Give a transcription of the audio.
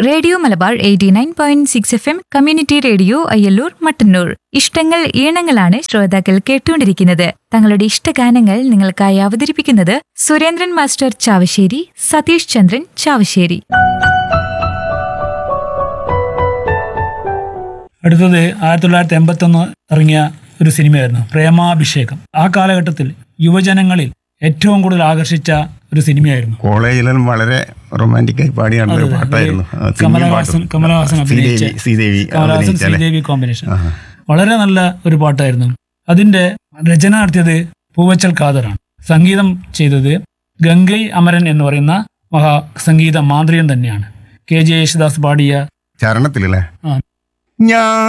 Radio Malabar eighty nine point six F M community radio Ayyallur Mattannur ഇഷ്ടങ്ങൾ ഈണങ്ങളാണ് ശ്രോതാക്കൾ കേട്ടുകൊണ്ടിരിക്കുന്നത് തങ്ങളുടെ ഇഷ്ടഗാനങ്ങൾ നിങ്ങൾക്കായി അവതരിപ്പിക്കുന്നത് സുരേന്ദ്രൻ മാസ്റ്റർ ചാവശ്ശേരി സതീഷ് ചന്ദ്രൻ ചാവശ്ശേരി അടുത്തത് ആയിരത്തി തൊള്ളായിരത്തി എൺപത്തൊന്ന് ഇറങ്ങിയ ഒരു സിനിമയായിരുന്നു പ്രേമാഭിഷേകം ആ കാലഘട്ടത്തിൽ യുവജനങ്ങളിൽ ഏറ്റവും കൂടുതൽ ആകർഷിച്ച ഒരു സിനിമയായിരുന്നു കോളേജിലും വളരെ റൊമാൻറ്റിക് ആയി പാടി നടന്ന ഒരു അതെ, പാട്ടായിരുന്നു അതില് ആ, സിനിമയും കമലഹാസൻ പാട്ടും. കമലഹാസൻ അഭിനയിച്ച ശ്രീദേവി ശ്രീദേവി കമലഹാസൻ അഭിനയിച്ച അല്ലേ? ശ്രീദേവി കോമ്പിനേഷൻ ആഹാ. വളരെ നല്ല ഒരു പാട്ടായിരുന്നു അതിന്റെ രചന നടത്തിയത് പൂവച്ചൽ ഖാദറാണ് സംഗീതം ചെയ്തത് ഗംഗൈ അമരൻ എന്ന് പറയുന്ന മഹാ സംഗീത മാന്ത്രികൻ തന്നെയാണ് കെ ജെ യേശുദാസ് പാടിയ ചരണത്തിലല്ലേ ആ. ഞാൻ